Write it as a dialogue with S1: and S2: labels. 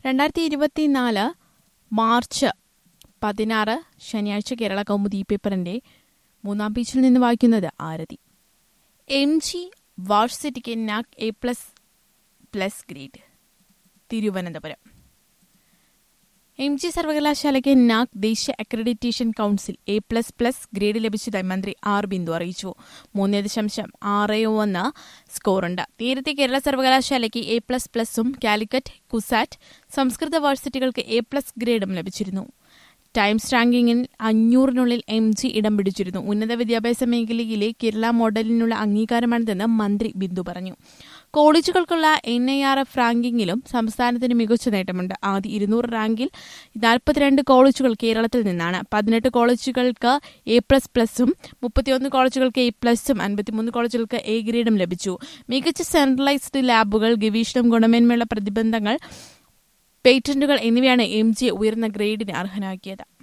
S1: രണ്ടായിരത്തി ഇരുപത്തിനാല് മാർച്ച് പതിനാറ് ശനിയാഴ്ച കേരള കൗമുദി പേപ്പറിന്റെ മൂന്നാം പേജിൽ നിന്ന് വായിക്കുന്നത് ആരതി എം ജി വാഴ്സിറ്റിക്ക് NAAC A plus plus grade Thiruvananthapuram M G സർവകലാശാലയ്ക്ക് നാക് ദേശീയ accreditation council A plus plus grade ലഭിച്ചതായി മന്ത്രി ആർ ബിന്ദു അറിയിച്ചു മൂന്ന് ദശാംശം ആറ് ഒന്ന് സ്കോറുണ്ട് നേരത്തെ കേരള സർവകലാശാലയ്ക്ക് എ പ്ലസ് പ്ലസും കാലിക്കറ്റ് കുസാറ്റ് സംസ്കൃത യൂണിവേഴ്സിറ്റികൾക്ക് എ പ്ലസ് ഗ്രേഡും ലഭിച്ചിരുന്നു ടൈംസ് റാങ്കിങ്ങിൽ അഞ്ഞൂറിനുള്ളിൽ എം ജി ഇടം പിടിച്ചിരുന്നു ഉന്നത വിദ്യാഭ്യാസ മേഖലയിലെ കേരള മോഡലിനുള്ള അംഗീകാരമാണിതെന്ന് മന്ത്രി ബിന്ദു പറഞ്ഞു കോളേജുകൾക്കുള്ള എൻ ഐ ആർ എഫ് റാങ്കിങ്ങിലും സംസ്ഥാനത്തിന് മികച്ച നേട്ടമുണ്ട് ആദ്യ ഇരുന്നൂറ് റാങ്കിൽ നാൽപ്പത്തിരണ്ട് കോളേജുകൾ കേരളത്തിൽ നിന്നാണ് പതിനെട്ട് കോളേജുകൾക്ക് എ പ്ലസ് പ്ലസും മുപ്പത്തിയൊന്ന് കോളേജുകൾക്ക് എ പ്ലസും അൻപത്തിമൂന്ന് കോളേജുകൾക്ക് എ ഗ്രേഡും ലഭിച്ചു മികച്ച സെൻട്രലൈസ്ഡ് ലാബുകൾ ഗവേഷണം ഗുണമേന്മയുള്ള പ്രതിബന്ധങ്ങൾ പേറ്റന്റുകൾ എന്നിവയാണ് എം ജി ഉയർന്ന ഗ്രേഡിന് അർഹനാക്കിയത്